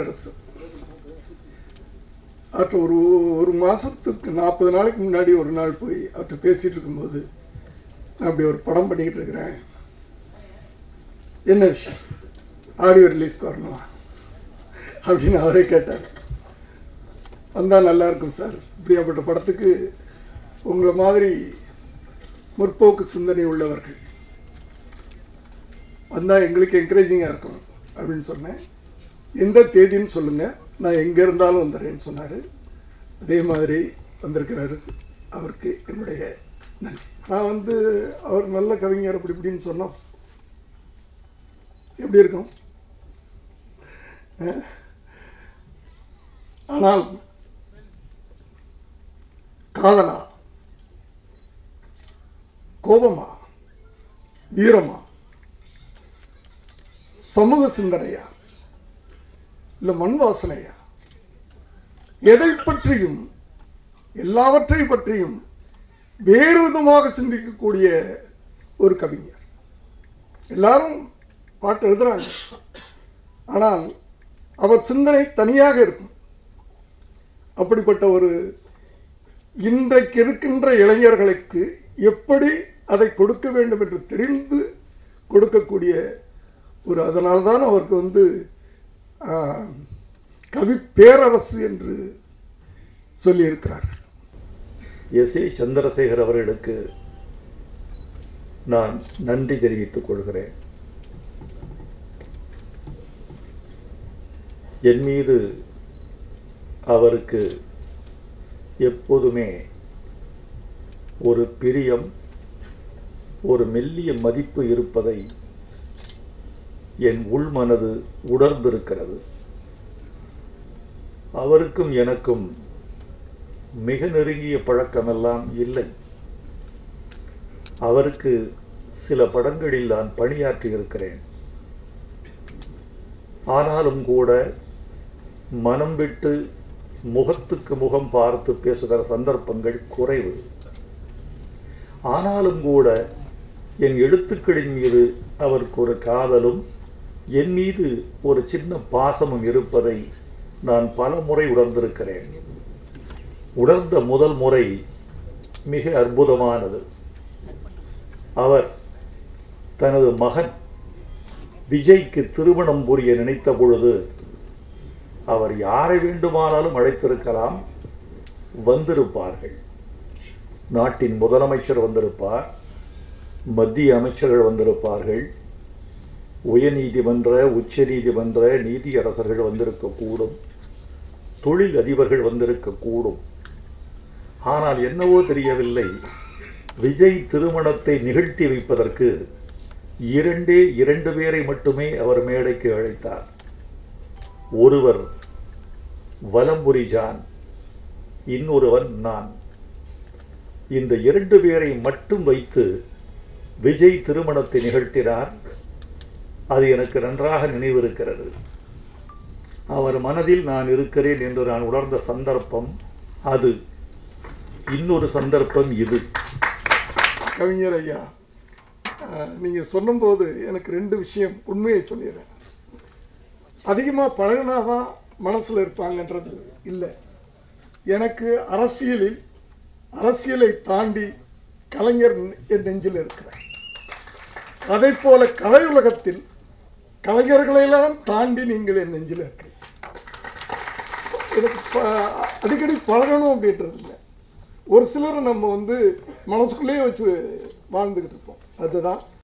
தென்னரசு அவர்கிட்ட ஒரு ஒரு மாதத்துக்கு நாற்பது நாளைக்கு முன்னாடி ஒரு நாள் போய் அவர்கிட்ட பேசிகிட்டு இருக்கும்போது நான் அப்படி ஒரு படம் பண்ணிக்கிட்டு இருக்கிறேன் என்ன விஷயம் ஆடியோ ரிலீஸ்க்கு வரணும் அப்படின்னு அவரே கேட்டார் வந்தால் நல்லா இருக்கும் சார் இப்படியாப்பட்ட படத்துக்கு உங்களை மாதிரி முற்போக்கு சிந்தனை உள்ளவர்கள் வந்தால் எங்களுக்கு என்கரேஜிங்காக இருக்கும் அப்படின்னு சொன்னேன் எந்த தேதின்னு சொல்லுங்கள் நான் எங்கே இருந்தாலும் வந்துடுறேன்னு சொன்னார் அதே மாதிரி வந்திருக்கிறாரு அவருக்கு என்னுடைய நன்றி நான் வந்து அவர் நல்ல கவிஞர் அப்படி இப்படின்னு சொன்னோம் எப்படி இருக்கும் அஹ்? ஆனால் காதலா கோபமா வீரமா சமூக சிந்தனையா இல்ல மண் வாசனையா எதை பற்றியும் எல்லாவற்றை பற்றியும் வேறு விதமாக சிந்திக்கக்கூடிய ஒரு கவிஞர் எல்லாரும் பாட்டு எழுதுறாங்க ஆனால் அவர் சிந்தனை தனியாக இருக்கும் அப்படிப்பட்ட ஒரு இன்றைக்கு இருக்கின்ற இளைஞர்களுக்கு எப்படி அதை கொடுக்க வேண்டும் என்று தெரிந்து கொடுக்கக்கூடிய ஒரு அதனால்தான் அவருக்கு வந்து ஆ, கவி பேரரசு என்று சொல்லியிருக்கிறார்கள் எஸ் ஏ சந்திரசேகர் அவர்களுக்கு நான் நன்றி தெரிவித்துக் கொள்கிறேன் என் மீது அவருக்கு எப்போதுமே ஒரு பிரியம் ஒரு மெல்லிய மதிப்பு இருப்பதை என் உள்மனது உணர்ந்திருக்கிறது அவருக்கும் எனக்கும் மிக நெருங்கிய பழக்கமெல்லாம் இல்லை அவருக்கு சில படங்களில் நான் பணியாற்றி இருக்கிறேன் ஆனாலும் கூட மனம் விட்டு முகத்துக்கு முகம் பார்த்து பேசுகிற சந்தர்ப்பங்கள் குறைவு ஆனாலும் கூட என் எழுத்துக்களின் மீது அவருக்கு ஒரு காதலும் என் மீது ஒரு சின்ன பாசமும் இருப்பதை நான் பல முறை உணர்ந்திருக்கிறேன் உணர்ந்த முதல் முறை மிக அற்புதமானது அவர் தனது மகன் விஜய்க்கு திருமணம் புரிய நினைத்த பொழுது அவர் யாரை வேண்டுமானாலும் அழைத்திருக்கலாம் வந்திருப்பார்கள் நாட்டின் முதலமைச்சர் வந்திருப்பார் மத்திய அமைச்சர்கள் வந்திருப்பார்கள் உயர்நீதிமன்ற உச்சநீதிமன்ற நீதியரசர்கள் வந்திருக்கக்கூடும் தொழில் அதிபர்கள் வந்திருக்கக்கூடும் ஆனால் என்னவோ தெரியவில்லை விஜய் திருமணத்தை நிகழ்த்தி வைப்பதற்கு இரண்டே இரண்டு பேரை மட்டுமே அவர் மேடைக்கு அழைத்தார் ஒருவர் வலம்புரி ஜான் இன்னொருவன் நான் இந்த இரண்டு பேரை மட்டும் வைத்து விஜய் திருமணத்தை நிகழ்த்தினார் அது எனக்கு நன்றாக நினைவிருக்கிறது அவர் மனதில் நான் இருக்கிறேன் என்று நான் உணர்ந்த சந்தர்ப்பம் அது இன்னொரு சந்தர்ப்பம் இது கவிஞர் ஐயா நீங்கள் சொல்லும்போது எனக்கு ரெண்டு விஷயம் உண்மையை சொல்லிடுறேன் அதிகமாக பழகினாதான் மனசில் இருப்பாங்கன்றது இல்லை எனக்கு அரசியலில் அரசியலை தாண்டி கலைஞர் என் நெஞ்சில் இருக்கிறார் அதை போல கலை உலகத்தில் கலைஞர்களையெல்லாம் தாண்டி நீங்கள் என் நெஞ்சில் இருக்கிறீங்க எனக்கு ப- அடிக்கடி பழகணும் அப்படின்றது இல்லை ஒரு சிலரை நம்ம வந்து மனசுக்குள்ளேயே வச்சு வாழ்ந்துக்கிட்டு இருப்போம் அதுதான்